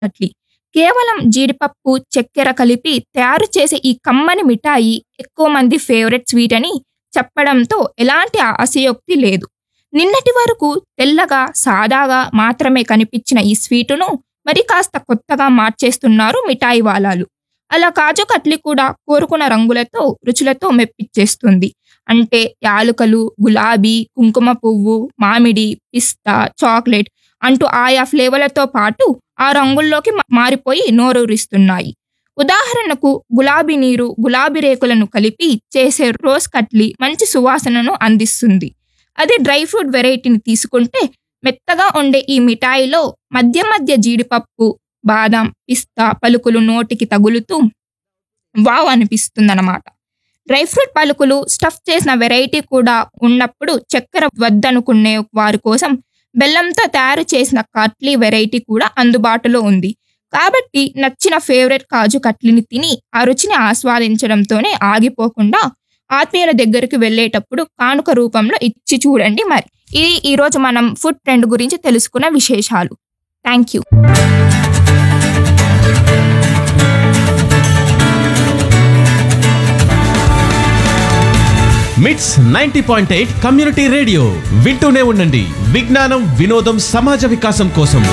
కట్లీ కేవలం జీడిపప్పు చక్కెర కలిపి తయారు చేసే ఈ కమ్మని మిఠాయి ఎక్కువ మంది ఫేవరెట్ స్వీట్ అని చెప్పడంతో ఎలాంటి అసయోక్తి లేదు నిన్నటి వరకు తెల్లగా సాదాగా మాత్రమే కనిపించిన ఈ స్వీటును మరి కాస్త కొత్తగా మార్చేస్తున్నారు మిఠాయి వాలాలు అలా కాజు కట్లీ కూడా కోరుకున్న రంగులతో రుచులతో మెప్పిచ్చేస్తుంది అంటే యాలుకలు గులాబీ కుంకుమ పువ్వు మామిడి పిస్తా చాక్లెట్ అంటూ ఆయా ఫ్లేవర్లతో పాటు ఆ రంగుల్లోకి మా- మారిపోయి నోరూరిస్తున్నాయి ఉదాహరణకు గులాబీ నీరు గులాబీ రేకులను కలిపి చేసే రోజ్ కట్లీ మంచి సువాసనను అందిస్తుంది అదే డ్రై ఫ్రూట్ వెరైటీని తీసుకుంటే మెత్తగా ఉండే ఈ మిఠాయిలో మధ్య మధ్య జీడిపప్పు బాదం పిస్తా పలుకులు నోటికి తగులుతూ వావ్ అనిపిస్తుందన్నమాట డ్రై ఫ్రూట్ పలుకులు స్టఫ్ చేసిన వెరైటీ కూడా ఉన్నప్పుడు చక్కెర వద్దనుకునే వారి కోసం బెల్లంతో తయారు చేసిన కట్లీ వెరైటీ కూడా అందుబాటులో ఉంది కాబట్టి నచ్చిన ఫేవరెట్ కాజు కట్లీని తిని ఆ రుచిని ఆస్వాదించడంతోనే ఆగిపోకుండా ఆత్మీయుల దగ్గరికి వెళ్ళేటప్పుడు కానుక రూపంలో ఇచ్చి చూడండి మరి ఇది ఈరోజు మనం ఫుడ్ ట్రెండ్ గురించి తెలుసుకున్న విశేషాలు thank you MITS ninety point eight community radio వింటూనే ఉండండి విజ్ఞానం వినోదం సమాజ వికాసం కోసం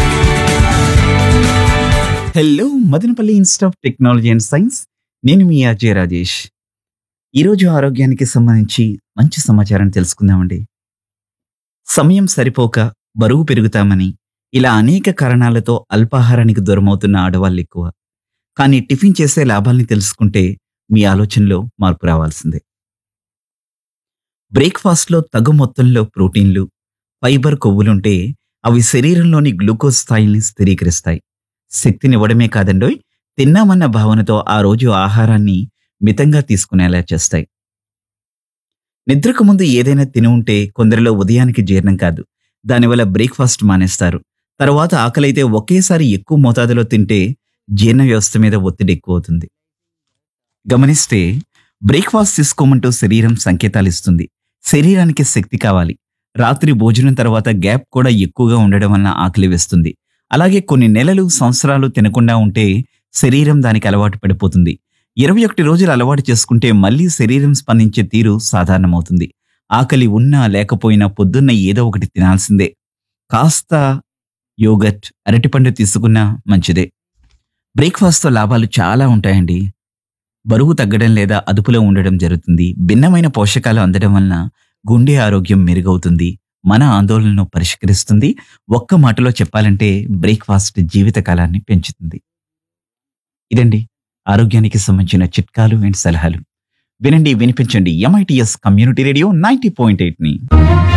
hello Madanapalle institute of technology and science నేను మీ అజయ్ రాజేష్ ఈరోజు ఆరోగ్యానికి సంబంధించి మంచి సమాచారం తెలుసుకుందామండి సమయం సరిపోక బరువు పెరుగుతామని ఇలా అనేక కారణాలతో అల్పాహారానికి దూరమవుతున్న ఆడవాళ్ళు ఎక్కువ కానీ టిఫిన్ చేసే లాభాల్ని తెలుసుకుంటే మీ ఆలోచనలో మార్పు రావాల్సిందే బ్రేక్ఫాస్ట్లో తగు మొత్తంలో ప్రోటీన్లు ఫైబర్ కొవ్వులుంటే అవి శరీరంలోని గ్లూకోజ్ స్థాయిల్ని స్థిరీకరిస్తాయి శక్తినివ్వడమే కాదండోయ్ తిన్నామన్న భావనతో ఆ రోజు ఆహారాన్ని మితంగా తీసుకునేలా చేస్తాయి నిద్రకు ముందు ఏదైనా తిని ఉంటే కొందరిలో ఉదయానికి జీర్ణం కాదు దానివల్ల బ్రేక్ఫాస్ట్ మానేస్తారు తర్వాత ఆకలైతే ఒకేసారి ఎక్కువ మోతాదులో తింటే జీర్ణ వ్యవస్థ మీద ఒత్తిడి ఎక్కువ అవుతుంది గమనిస్తే బ్రేక్ఫాస్ట్ తీసుకోమంటూ శరీరం సంకేతాలు ఇస్తుంది శరీరానికి శక్తి కావాలి రాత్రి భోజనం తర్వాత గ్యాప్ కూడా ఎక్కువగా ఉండడం వలన ఆకలి వేస్తుంది అలాగే కొన్ని నెలలు సంవత్సరాలు తినకుండా ఉంటే శరీరం దానికి అలవాటు పడిపోతుంది ఇరవై ఒకటి రోజులు అలవాటు చేసుకుంటే మళ్ళీ శరీరం స్పందించే తీరు సాధారణమవుతుంది ఆకలి ఉన్నా లేకపోయినా పొద్దున్న ఏదో ఒకటి తినాల్సిందే కాస్త యోగట్ అరటిపండు తీసుకున్నా మంచిదే బ్రేక్ఫాస్ట్తో లాభాలు చాలా ఉంటాయండి బరువు తగ్గడం లేదా అదుపులో ఉండడం జరుగుతుంది భిన్నమైన పోషకాలు అందడం వలన గుండె ఆరోగ్యం మెరుగవుతుంది మన ఆందోళనను పరిష్కరిస్తుంది ఒక్క మాటలో చెప్పాలంటే బ్రేక్ఫాస్ట్ జీవితకాలాన్ని పెంచుతుంది ఇదండి ఆరోగ్యానికి సంబంధించిన చిట్కాలు అండ్ సలహాలు వినండి వినిపించండి MITS community radio ninety point eight ని